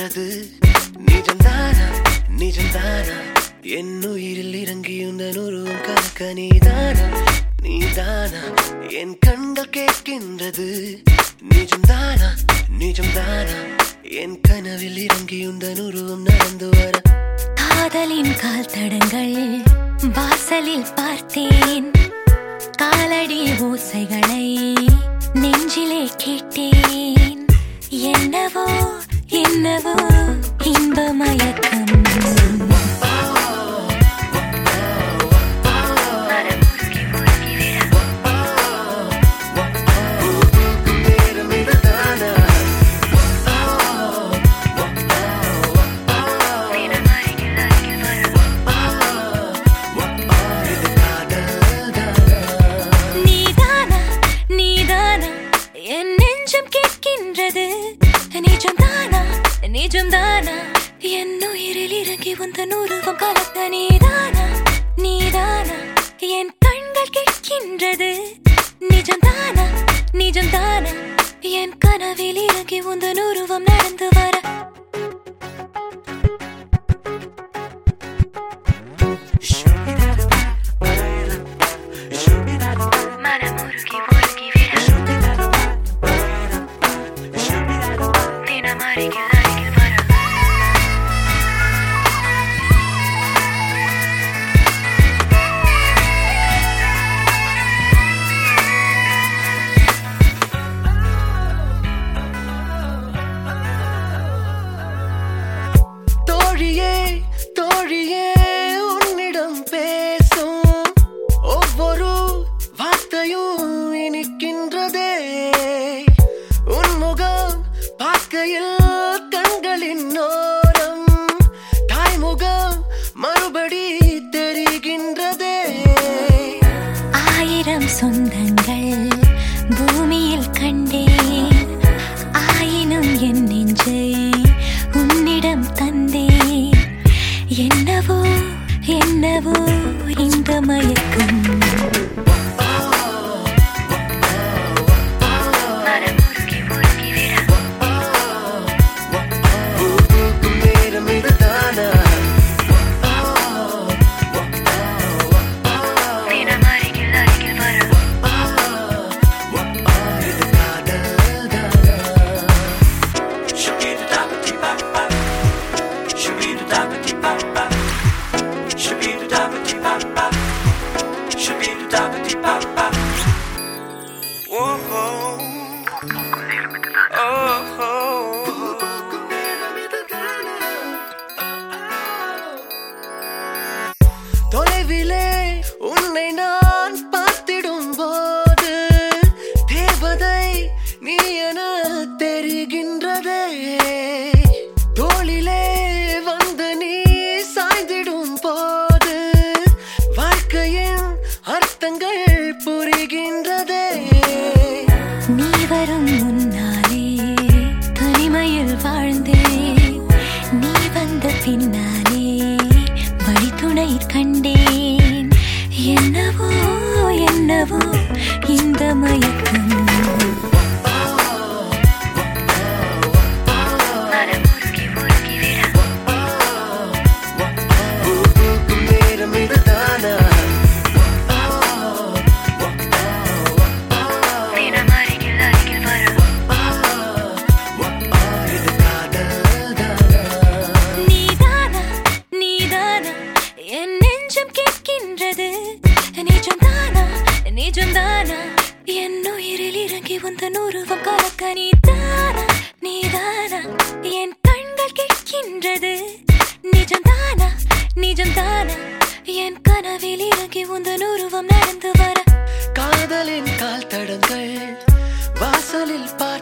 கேட்கின்றது நிஜம்தானா நிஜம்தானா என் உயிரில் இறங்கியுந்த உருவம் கலக்க நீதானா நீதானா என் கண்கள் கேட்கின்றது நிஜம்தானா நிஜம்தானா என் கனவில் இறங்கியுந்த உருவம் நடந்து வர காதலின் கால் தடங்கள் வாசலில் பார்த்தேன் காலடி ஓசைகளை நெஞ்சிலே கேட்டேன் என்னவோ என்னவோ இன்ப மயக்கம் நேரம் இதுதானா இது காதல்தானா நீதானா நீதானா என் நெஞ்சம் கேட்கின்றது நிஜம்தானா நிஜம்தானா என் உயிரில் இறங்கி வந்த நூறுவம் கலக்க நீதானா நீதானா என் கண்கள் கேட்கின்றது நிஜம்தானா நிஜம்தானா என் கனவில் இறங்கி வந்த நூறுவம் நடந்து வர மனமுருகி முருகி விட தினம் அருகில் அருகில் வர தோழியே தோழியே உன்னிடம் பேசும் ஒவ்வொரு வார்த்தையும் இனிக்கின்றதே உன் முகம் பார்க்கையில் கண்களின் ஓரம் தாய்முகம் மறுபடி தெரிகின்றதே ஆயிரம் சொந்தங்கள் பூமியில் கண்டேன் ஆயினும் என் நெஞ்சை உன்னிடம் தந்தேன் என்னவோ என்னவோ இந்த மயக்கம் பூக்கும் நேரம் இதுதானா இது காதல்தானா தொலைவிலே உன்னை நான் பார்த்திடும் போது தேவதை நீ என தெரிகின்றதே தோளிலே வந்து நீ சாய்ந்திடும் போது வாழ்க்கையின் அர்த்தங்கள் புரிகின்றதே நீ வரும் முன்னாலே தனிமையில் வாழ்ந்தேன் நீ வந்த பின்னாலே வழித்துணை கண்டேன் என்னவோ என்னவோ இந்த மயக்கம் பூக்கும் நேரம் இதுதானா இது காதல்தானா நீதானா நீதானா என் நெஞ்சம் கேட்கின்றது நிஜம்தானா நிஜம்தானா என் உயிரில் இறங்கி வந்த நூறுவம் கலக்க நீதானா நீதானா என் கண்கள் கேட்கின்றது நிஜம்தானா நிஜம்தானா என் கனவில் இறங்கி வந்த நூறுவம் நடந்து வர காதலின் கால் தடங்கள் வாசலில் பார்